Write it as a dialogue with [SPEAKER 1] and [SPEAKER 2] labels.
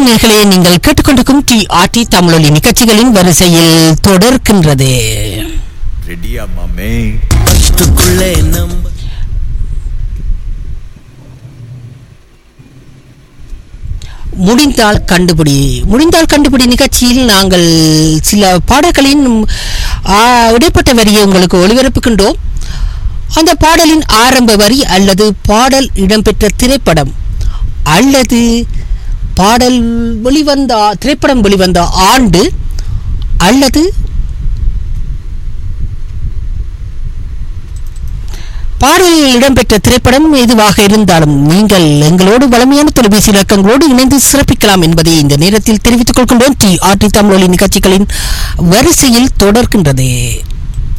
[SPEAKER 1] நேர்களே நீங்கள் கேட்டுக்கொண்டிருக்கும் டி ஆர்டி தமிழொலி நிகழ்ச்சிகளின் வரிசையில் தொடர்கின்றது
[SPEAKER 2] ரெடியா மாமே
[SPEAKER 3] பத்துக்குள்ளே நம்ப
[SPEAKER 1] முடிந்தால் கண்டுபிடி முடிந்தால் கண்டுபிடி நிகழ்ச்சியில் நாங்கள் சில பாடல்களின் ஆ, இடைப்பட்ட வரியை உங்களுக்கு ஒளிபரப்புகின்றோம் அந்த பாடலின் ஆரம்ப வரி அல்லது பாடல் இடம்பெற்ற திரைப்படம் அல்லது பாடல் வெளிவந்த ஆ- திரைப்படம் வெளிவந்த ஆண்டு அல்லது பாடலில் இடம்பெற்ற திரைப்படம் எதுவாக இருந்தாலும் நீங்கள் எங்களோடு வளமையான தொலைபேசி இலக்கங்களோடு இணைந்து சிறப்பிக்கலாம் என்பதை இந்த நேரத்தில் தெரிவித்துக் கொள்கின்றோம் டி ஆர்டி தமிழொலி நிகழ்ச்சிகளின் வரிசையில் தொடர்கின்றது